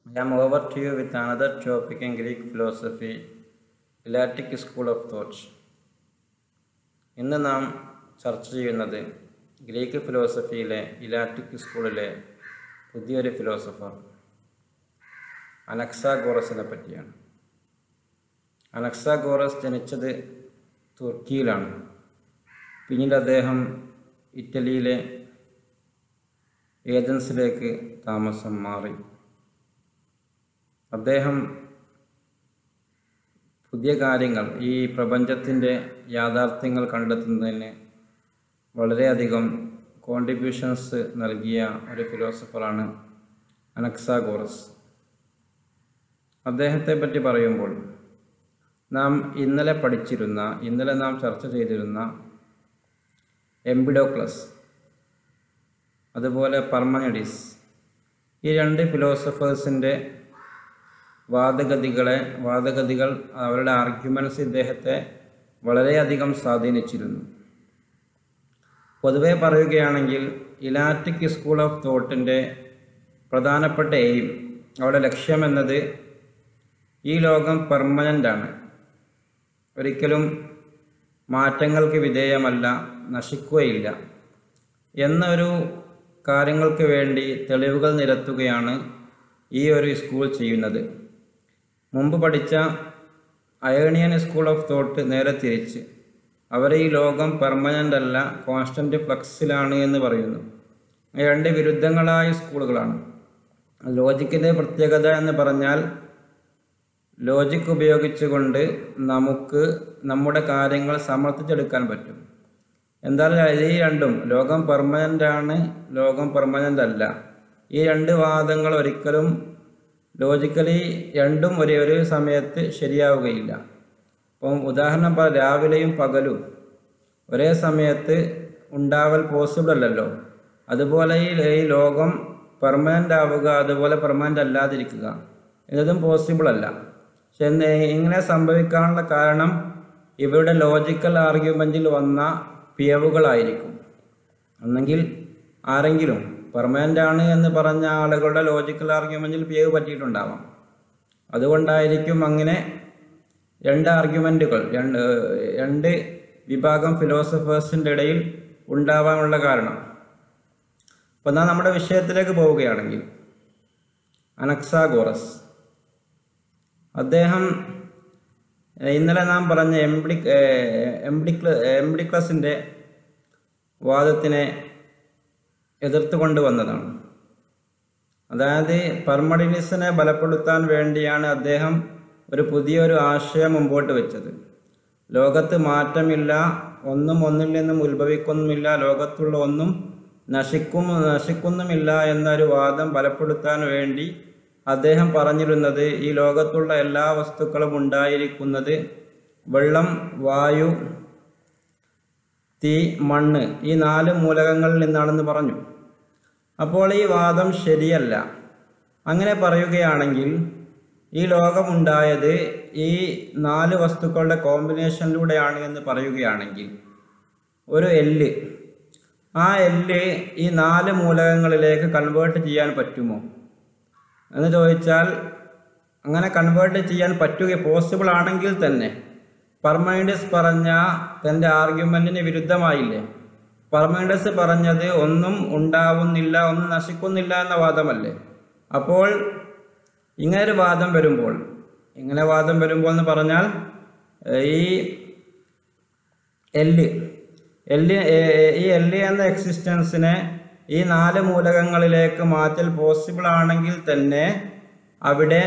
I am over to you with another topic in Greek philosophy, Eleatic School of Thought. ഇന്ന് നാം ചർച്ച ചെയ്യുന്നത് Greek ഫിലോസഫിയിലെ ഇലാറ്റിക് സ്കൂളിലെ പുതിയൊരു ഫിലോസഫർ അനക്സാഗോറസിനെ പറ്റിയാണ് അനക്സാഗോറസ് ജനിച്ചത് തുർക്കിയിലാണ് പിന്നീട് അദ്ദേഹം ഇറ്റലിയിലെ ഏതൻസിലേക്ക് താമസം മാറി അദ്ദേഹം പുതിയ കാര്യങ്ങൾ ഈ പ്രപഞ്ചത്തിൻ്റെ യാഥാർത്ഥ്യങ്ങൾ കണ്ടെത്തുന്നതിന് വളരെയധികം കോൺട്രിബ്യൂഷൻസ് നൽകിയ ഒരു ഫിലോസഫറാണ് അനക്സാഗോറസ് അദ്ദേഹത്തെ പറ്റി പറയുമ്പോൾ നാം ഇന്നലെ പഠിച്ചിരുന്ന ഇന്നലെ നാം ചർച്ച ചെയ്തിരുന്ന എംബിഡോക്ലസ് അതുപോലെ പർമനഡിസ് ഈ രണ്ട് ഫിലോസഫേഴ്സിൻ്റെ വാദഗതികളെ വാദഗതികൾ അവരുടെ ആർഗ്യുമെൻറ്റ്സ് ഇദ്ദേഹത്തെ വളരെയധികം സ്വാധീനിച്ചിരുന്നു പൊതുവെ പറയുകയാണെങ്കിൽ ഇലാറ്റിക് സ്കൂൾ ഓഫ് തോട്ടിൻ്റെ പ്രധാനപ്പെട്ട എയിം അവരുടെ ലക്ഷ്യമെന്നത് ഈ ലോകം പെർമനൻ്റ് ആണ് ഒരിക്കലും മാറ്റങ്ങൾക്ക് വിധേയമല്ല നശിക്കുകയില്ല എന്നൊരു കാര്യങ്ങൾക്ക് വേണ്ടി തെളിവുകൾ നിരത്തുകയാണ് ഈ ഒരു സ്കൂൾ ചെയ്യുന്നത് മുമ്പ് പഠിച്ച അയേണിയൻ സ്കൂൾ ഓഫ് തോട്ട് നേരെ തിരിച്ച് അവർ ഈ ലോകം പെർമനൻ്റ് അല്ല കോൺസ്റ്റൻ്റ് ഫ്ലക്സിലാണ് എന്ന് പറയുന്നു രണ്ട് വിരുദ്ധങ്ങളായ സ്കൂളുകളാണ് ലോജിക്കിൻ്റെ പ്രത്യേകത എന്ന് പറഞ്ഞാൽ ലോജിക്ക് ഉപയോഗിച്ചുകൊണ്ട് നമുക്ക് നമ്മുടെ കാര്യങ്ങൾ സമർത്ഥിച്ചെടുക്കാൻ പറ്റും എന്തായാലും ഈ രണ്ടും ലോകം പെർമനൻ്റ് ആണ് ലോകം പെർമനൻ്റ് അല്ല ഈ രണ്ട് വാദങ്ങൾ ഒരിക്കലും ലോജിക്കലി രണ്ടും ഒരേ ഒരു സമയത്ത് ശരിയാവുകയില്ല അപ്പം ഉദാഹരണം പറ രാവിലെയും പകലും ഒരേ സമയത്ത് ഉണ്ടാവൽ പോസിബിൾ അല്ലല്ലോ അതുപോലെ ഈ ഈ ലോകം പെർമനൻ്റ് ആവുക അതുപോലെ പെർമനൻ്റ് അല്ലാതിരിക്കുക എന്നതും പോസിബിൾ അല്ല പക്ഷെ ഇങ്ങനെ സംഭവിക്കാനുള്ള കാരണം ഇവരുടെ ലോജിക്കൽ ആർഗ്യുമെൻറ്റിൽ വന്ന പിയവുകളായിരിക്കും ഒന്നെങ്കിൽ ആരെങ്കിലും പെർമനൻ്റ് ആണ് എന്ന് പറഞ്ഞ ആളുകളുടെ ലോജിക്കൽ ആർഗ്യുമെൻറ്റിൽ പിയവ് പറ്റിയിട്ടുണ്ടാവാം അതുകൊണ്ടായിരിക്കും അങ്ങനെ രണ്ട് ആർഗ്യുമെൻറ്റുകൾ രണ്ട് രണ്ട് വിഭാഗം ഫിലോസഫേഴ്സിൻ്റെ ഇടയിൽ ഉണ്ടാവാനുള്ള കാരണം അപ്പോൾ എന്നാൽ നമ്മുടെ വിഷയത്തിലേക്ക് പോവുകയാണെങ്കിൽ അനക്സാഗോറസ് അദ്ദേഹം ഇന്നലെ നാം പറഞ്ഞ എംബ്ലി എംബ്ലിക്ല എംബ്ലിക്ലസിൻ്റെ വാദത്തിനെ എതിർത്ത് കൊണ്ടുവന്നതാണ് അതായത് പെർമഡിനിസിനെ ബലപ്പെടുത്താൻ വേണ്ടിയാണ് അദ്ദേഹം ഒരു പുതിയൊരു ആശയം മുമ്പോട്ട് വെച്ചത് ലോകത്ത് മാറ്റമില്ല ഒന്നും ഒന്നിൽ നിന്നും ഉത്ഭവിക്കുന്നുമില്ല ലോകത്തുള്ള ഒന്നും നശിക്കും നശിക്കുന്നുമില്ല എന്നൊരു വാദം ബലപ്പെടുത്താൻ വേണ്ടി അദ്ദേഹം പറഞ്ഞിരുന്നത് ഈ ലോകത്തുള്ള എല്ലാ വസ്തുക്കളും ഉണ്ടായിരിക്കുന്നത് വെള്ളം വായു തീ മണ്ണ് ഈ നാല് മൂലകങ്ങളിൽ നിന്നാണെന്ന് പറഞ്ഞു അപ്പോൾ ഈ വാദം ശരിയല്ല അങ്ങനെ പറയുകയാണെങ്കിൽ ഈ ലോകമുണ്ടായത് ഈ നാല് വസ്തുക്കളുടെ കോമ്പിനേഷനിലൂടെയാണ് എന്ന് പറയുകയാണെങ്കിൽ ഒരു എല്ല് ആ എല്ല് ഈ നാല് മൂലകങ്ങളിലേക്ക് കൺവേർട്ട് ചെയ്യാൻ പറ്റുമോ എന്ന് ചോദിച്ചാൽ അങ്ങനെ കൺവേർട്ട് ചെയ്യാൻ പറ്റുക പോസിബിൾ ആണെങ്കിൽ തന്നെ പർമൈൻഡസ് പറഞ്ഞ തൻ്റെ ആർഗ്യുമെൻറ്റിന് വിരുദ്ധമായില്ലേ പർമൈൻഡസ് പറഞ്ഞത് ഒന്നും ഉണ്ടാവുന്നില്ല ഒന്നും നശിക്കുന്നില്ല എന്ന വാദമല്ലേ അപ്പോൾ ഇങ്ങനെ ഒരു വാദം വരുമ്പോൾ ഇങ്ങനെ വാദം വരുമ്പോൾ എന്ന് പറഞ്ഞാൽ ഈ എല്ല് എല്ല് ഈ എല്ല് എന്ന എക്സിസ്റ്റൻസിനെ ഈ നാല് മൂലകങ്ങളിലേക്ക് മാറ്റൽ പോസിബിൾ ആണെങ്കിൽ തന്നെ അവിടെ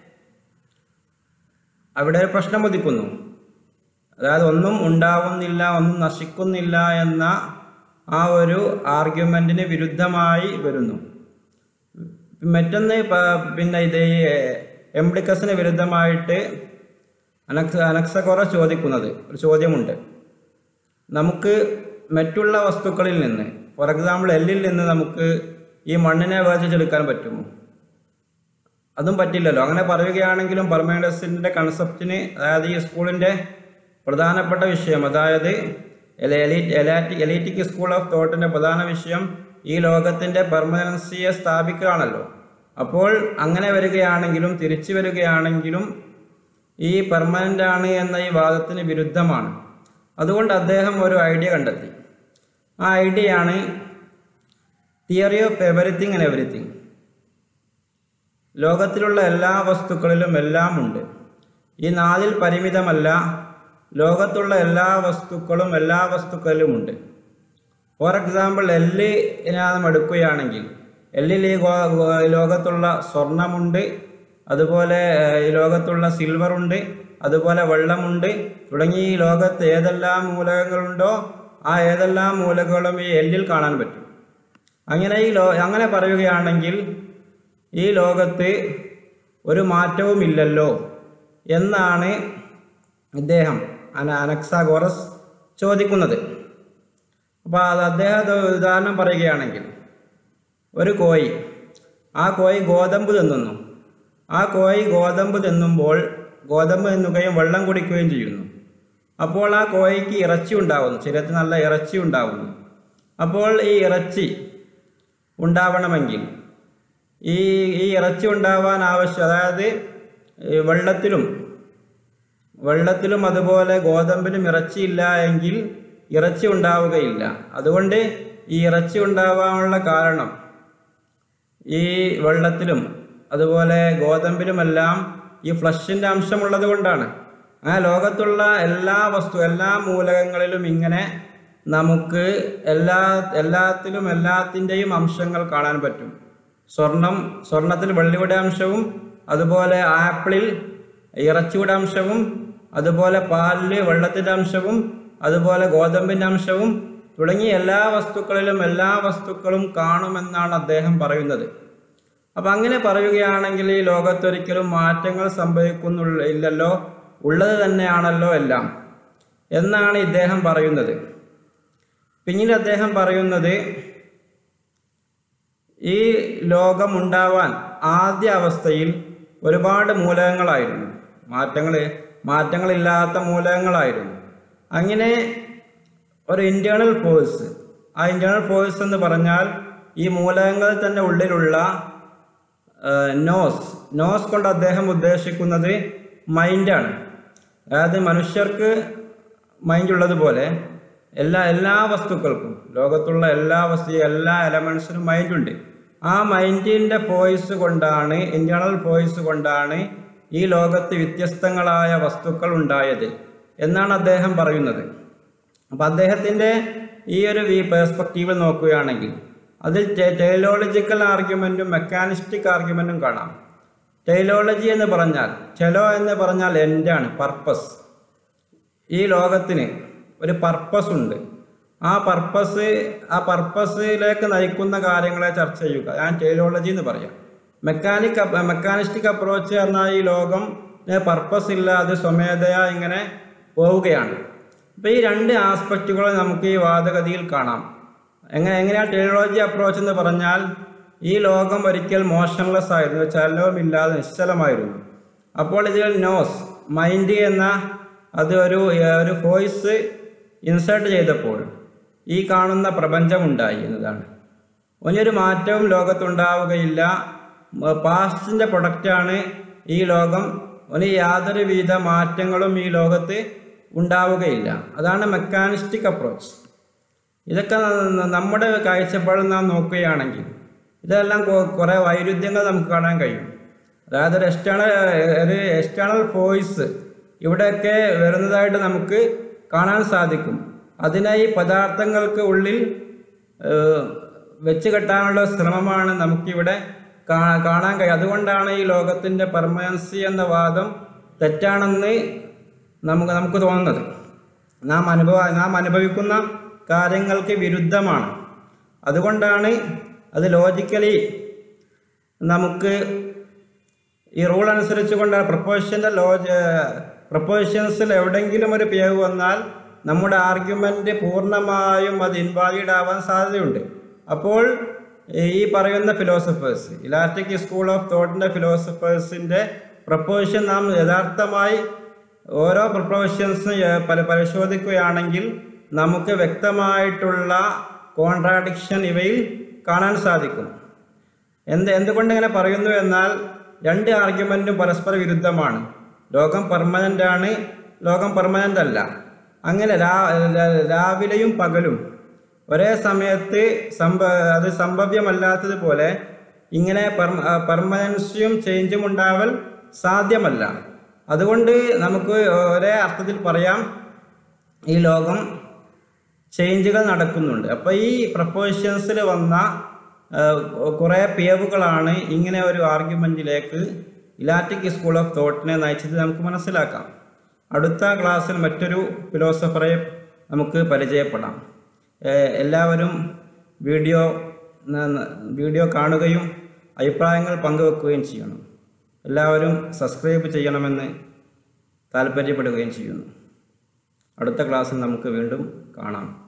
അവിടെ ഒരു പ്രശ്നം ഉദിക്കുന്നു അതായത് ഒന്നും ഉണ്ടാവുന്നില്ല ഒന്നും നശിക്കുന്നില്ല എന്ന ആ ഒരു ആർഗ്യുമെൻറ്റിന് വിരുദ്ധമായി വരുന്നു മറ്റൊന്ന് പിന്നെ ഇത് എംബ്ലിക്കസിന് വിരുദ്ധമായിട്ട് അനക്സ അനക്സകോറ ചോദിക്കുന്നത് ഒരു ചോദ്യമുണ്ട് നമുക്ക് മറ്റുള്ള വസ്തുക്കളിൽ നിന്ന് ഫോർ എക്സാമ്പിൾ എല്ലിൽ നിന്ന് നമുക്ക് ഈ മണ്ണിനെ വേർതിരിച്ചെടുക്കാൻ പറ്റുമോ അതും പറ്റില്ലല്ലോ അങ്ങനെ പറയുകയാണെങ്കിലും പെർമനൻസിൻ്റെ കൺസെപ്റ്റിന് അതായത് ഈ സ്കൂളിൻ്റെ പ്രധാനപ്പെട്ട വിഷയം അതായത് എലാറ്റിക് എലീറ്റിക് സ്കൂൾ ഓഫ് തോട്ടിൻ്റെ പ്രധാന വിഷയം ഈ ലോകത്തിൻ്റെ പെർമനൻസിയെ സ്ഥാപിക്കുകയാണല്ലോ അപ്പോൾ അങ്ങനെ വരികയാണെങ്കിലും തിരിച്ചു വരികയാണെങ്കിലും ഈ പെർമനൻ്റ് ആണ് എന്ന ഈ വാദത്തിന് വിരുദ്ധമാണ് അതുകൊണ്ട് അദ്ദേഹം ഒരു ഐഡിയ കണ്ടെത്തി ആ ഐഡിയയാണ് theory of everything and everything ലോകത്തിലുള്ള എല്ലാ വസ്തുക്കളിലും എല്ലാം ഉണ്ട് ഈ നാലിൽ പരിമിതമല്ല ലോകത്തുള്ള എല്ലാ വസ്തുക്കളും എല്ലാ വസ്തുക്കളിലും ഉണ്ട് ഫോർ എക്സാമ്പിൾ എല്ല് നാം എടുക്കുകയാണെങ്കിൽ എല്ലിൽ ഈ ഗോ- ഗോ- ലോകത്തുള്ള സ്വർണമുണ്ട് അതുപോലെ ഏഹ്, ഈ ലോകത്തുള്ള സിൽവർ ഉണ്ട് അതുപോലെ വെള്ളമുണ്ട് തുടങ്ങി ഈ ലോകത്ത് ഏതെല്ലാം മൂലകങ്ങളുണ്ടോ ആ ഏതെല്ലാം മൂലകങ്ങളും ഈ എല്ലിൽ കാണാൻ പറ്റും അങ്ങനെ ഈ ലോ അങ്ങനെ പറയുകയാണെങ്കിൽ ഈ ലോകത്ത് ഒരു മാറ്റവുമില്ലല്ലോ എന്നാണ് ഇദ്ദേഹം അന അനക്സാഗോറസ് ചോദിക്കുന്നത് അപ്പോൾ അത് അദ്ദേഹം അത് ഉദാഹരണം പറയുകയാണെങ്കിൽ ഒരു കോഴി ആ കോഴി ഗോതമ്പ് തിന്നുന്നു ആ കോഴി ഗോതമ്പ് തിന്നുമ്പോൾ ഗോതമ്പ് തിന്നുകയും വെള്ളം കുടിക്കുകയും ചെയ്യുന്നു അപ്പോൾ ആ കോഴിക്ക് ഇറച്ചി ഉണ്ടാവുന്നു ശരീരത്തിൽ നല്ല ഇറച്ചി ഉണ്ടാവുന്നു അപ്പോൾ ഈ ഇറച്ചി ഉണ്ടാവണമെങ്കിൽ ഈ ഈ ഇറച്ചി ഉണ്ടാവാൻ ആവശ്യം അതായത് ഈ വെള്ളത്തിലും വെള്ളത്തിലും അതുപോലെ ഗോതമ്പിലും ഇറച്ചിയില്ല എങ്കിൽ ഇറച്ചി ഉണ്ടാവുകയില്ല അതുകൊണ്ട് ഈ ഇറച്ചി ഉണ്ടാവാനുള്ള കാരണം ഈ വെള്ളത്തിലും അതുപോലെ ഗോതമ്പിലുമെല്ലാം ഈ ഫ്ലഷിൻ്റെ അംശമുള്ളത് കൊണ്ടാണ് ആ ലോകത്തുള്ള എല്ലാ വസ്തു എല്ലാ മൂലകങ്ങളിലും ഇങ്ങനെ നമുക്ക് എല്ലാ എല്ലാത്തിലും എല്ലാത്തിൻ്റെയും അംശങ്ങൾ കാണാൻ പറ്റും സ്വർണം സ്വർണത്തിൽ വെള്ളിയുടെ അംശവും അതുപോലെ ആപ്പിളിൽ ഇറച്ചിയുടെ അംശവും അതുപോലെ പാലിൽ വെള്ളത്തിൻ്റെ അംശവും അതുപോലെ ഗോതമ്പിൻ്റെ അംശവും തുടങ്ങി എല്ലാ വസ്തുക്കളിലും എല്ലാ വസ്തുക്കളും കാണുമെന്നാണ് അദ്ദേഹം പറയുന്നത് അപ്പം അങ്ങനെ പറയുകയാണെങ്കിൽ ഈ ലോകത്തൊരിക്കലും മാറ്റങ്ങൾ സംഭവിക്കുന്നുള്ള ഇല്ലല്ലോ ഉള്ളത് തന്നെയാണല്ലോ എല്ലാം എന്നാണ് ഇദ്ദേഹം പറയുന്നത് പിന്നീട് അദ്ദേഹം പറയുന്നത് ഈ ലോകം ഉണ്ടാവാൻ ആദ്യ അവസ്ഥയിൽ ഒരുപാട് മൂലകങ്ങളായിരുന്നു മാറ്റങ്ങൾ മാറ്റങ്ങളില്ലാത്ത മൂലകങ്ങളായിരുന്നു അങ്ങനെ ഒരു ഇൻറ്റേർണൽ ഫോഴ്സ് ആ ഇൻറ്റേർണൽ ഫോഴ്സ് എന്ന് പറഞ്ഞാൽ ഈ മൂലകങ്ങൾ തന്നെ ഉള്ളിലുള്ള നോസ് നോസ് കൊണ്ട് അദ്ദേഹം ഉദ്ദേശിക്കുന്നത് മൈൻഡാണ് അതായത് മനുഷ്യർക്ക് മൈൻഡ് ഉള്ളതുപോലെ എല്ലാ എല്ലാ വസ്തുക്കൾക്കും ലോകത്തുള്ള എല്ലാ വസ്തു എല്ലാ എലമെൻസിനും മൈൻഡുണ്ട് ആ മൈൻഡിൻ്റെ ഫോഴ്സ് കൊണ്ടാണ് ഇൻറ്റേർണൽ ഫോഴ്സ് കൊണ്ടാണ് ഈ ലോകത്ത് വ്യത്യസ്തങ്ങളായ വസ്തുക്കൾ ഉണ്ടായത് എന്നാണ് അദ്ദേഹം പറയുന്നത് അപ്പം അദ്ദേഹത്തിൻ്റെ ഈ ഒരു വി പേഴ്സ്പെക്റ്റീവിൽ നോക്കുകയാണെങ്കിൽ അതിൽ ടെയിലോളജിക്കൽ ആർഗ്യുമെൻറ്റും മെക്കാനിസ്റ്റിക് ആർഗ്യുമെൻറ്റും കാണാം ടെയിലോളജി എന്ന് പറഞ്ഞാൽ ടെലോ എന്ന് പറഞ്ഞാൽ എൻഡാണ് പർപ്പസ് ഈ ലോകത്തിന് ഒരു പർപ്പസ് ഉണ്ട് ആ പർപ്പസ് ആ പർപ്പസിലേക്ക് നയിക്കുന്ന കാര്യങ്ങളെ ചർച്ച ചെയ്യുക ഞാൻ ടെയിലോളജി എന്ന് പറയാം മെക്കാനിക് മെക്കാനിസ്റ്റിക് അപ്രോച്ച് പറഞ്ഞാൽ ഈ ലോകം പർപ്പസ് ഇല്ലാതെ സ്വമേധയാ ഇങ്ങനെ പോവുകയാണ് അപ്പോൾ ഈ രണ്ട് ആസ്പെക്റ്റുകൾ നമുക്ക് ഈ വാദഗതിയിൽ കാണാം എങ്ങനെ എങ്ങനെയാണ് ടെക്നോളജി അപ്രോച്ച് എന്ന് പറഞ്ഞാൽ ഈ ലോകം ഒരിക്കൽ മോഷൻലെസ് ആയിരുന്നു ചലനവുമില്ലാതെ നിശ്ചലമായിരുന്നു അപ്പോൾ ഇതിൽ നോസ് മൈൻഡ് എന്ന അത് ഒരു ഒരു വോയിസ് ഇൻസേർട്ട് ചെയ്തപ്പോൾ ഈ കാണുന്ന പ്രപഞ്ചമുണ്ടായി എന്നതാണ് ഒന്നൊരു മാറ്റവും ലോകത്തുണ്ടാവുകയില്ല പാസ്റ്റിൻ്റെ പ്രൊഡക്റ്റാണ് ഈ ലോകം ഒന്ന് യാതൊരുവിധ മാറ്റങ്ങളും ഈ ലോകത്ത് ഉണ്ടാവുകയില്ല അതാണ് മെക്കാനിസ്റ്റിക് അപ്രോച്ച് ഇതൊക്കെ ന- നമ്മുടെ കാഴ്ചപ്പാടിൽ നാം നോക്കുകയാണെങ്കിൽ ഇതെല്ലാം കൊ- കുറേ വൈരുദ്ധ്യങ്ങൾ നമുക്ക് കാണാൻ കഴിയും അതായത് ഒരു എക്സ്റ്റേണൽ ഒരു എക്സ്റ്റേണൽ ഫോഴ്സ് ഇവിടെയൊക്കെ വരുന്നതായിട്ട് നമുക്ക് കാണാൻ സാധിക്കും അതിനെ ഈ പദാർത്ഥങ്ങൾക്ക് ഉള്ളിൽ ഏഹ്, വെച്ച് കെട്ടാനുള്ള ശ്രമമാണ് നമുക്കിവിടെ കാ- കാണാൻ കഴിയും അതുകൊണ്ടാണ് ഈ ലോകത്തിൻ്റെ പെർമനൻസി എന്ന വാദം തെറ്റാണെന്ന് നമുക്ക് നമുക്ക് തോന്നുന്നത് നാം അനുഭവ നാം അനുഭവിക്കുന്ന കാര്യങ്ങൾക്ക് വിരുദ്ധമാണ് അതുകൊണ്ടാണ് അത് ലോജിക്കലി നമുക്ക് ഈ റൂൾ അനുസരിച്ച് കൊണ്ട് പ്രപ്പോസിഷൻ്റെ ലോജ പ്രപ്പോസിഷൻസിൽ എവിടെയെങ്കിലും ഒരു പിഴവ് വന്നാൽ നമ്മുടെ ആർഗ്യുമെൻ്റ് പൂർണ്ണമായും അത് ഇൻവാലിഡ് ആവാൻ സാധ്യതയുണ്ട് അപ്പോൾ ഈ പറയുന്ന ഫിലോസഫേഴ്സ് ഇലാറ്റിക് സ്കൂൾ ഓഫ് തോട്ടിൻ്റെ ഫിലോസഫേഴ്സിൻ്റെ പ്രപ്പോസിഷൻ നാം യഥാർത്ഥമായി ഓരോ പ്രപ്പോസിഷൻസും പല പരിശോധിക്കുകയാണെങ്കിൽ നമുക്ക് വ്യക്തമായിട്ടുള്ള കോൺട്രാഡിക്ഷൻ ഇവയിൽ കാണാൻ സാധിക്കും എന്ത് എന്തുകൊണ്ട് ഇങ്ങനെ പറയുന്നു എന്നാൽ രണ്ട് ആർഗ്യുമെന്റും പരസ്പര വിരുദ്ധമാണ് ലോകം പെർമനന്റ് ആണ് ലോകം പെർമനന്റ് അല്ല അങ്ങനെ രാ- രാ- രാവിലെയും പകലും ഒരേ സമയത്ത് സംഭ അത് സംഭവ്യമല്ലാത്തതുപോലെ ഇങ്ങനെ പെർമനൻസിയും ചേഞ്ചും ഉണ്ടാവൽ സാധ്യമല്ല അതുകൊണ്ട് നമുക്ക് ഒരേ അർത്ഥത്തിൽ പറയാം ഈ ലോകം ചേഞ്ചുകൾ നടക്കുന്നുണ്ട് അപ്പോൾ ഈ പ്രപ്പോസിഷൻസിൽ വന്ന കുറേ പിയവുകളാണ് ഇങ്ങനെ ഒരു ആർഗ്യുമെൻറ്റിലേക്ക് ഇലാറ്റിക് സ്കൂൾ ഓഫ് തോട്ടിനെ നയിച്ചത് നമുക്ക് മനസ്സിലാക്കാം അടുത്ത ക്ലാസ്സിൽ മറ്റൊരു ഫിലോസഫറെ നമുക്ക് പരിചയപ്പെടാം ഏഹ് എല്ലാവരും വീഡിയോ ന- ന- വീഡിയോ കാണുകയും അഭിപ്രായങ്ങൾ പങ്കുവെക്കുകയും ചെയ്യണം എല്ലാവരും സബ്സ്ക്രൈബ് ചെയ്യണമെന്ന് താല്പര്യപ്പെടുകയും ചെയ്യുന്നു അടുത്ത ക്ലാസ്സിൽ നമുക്ക് വീണ്ടും കാണാം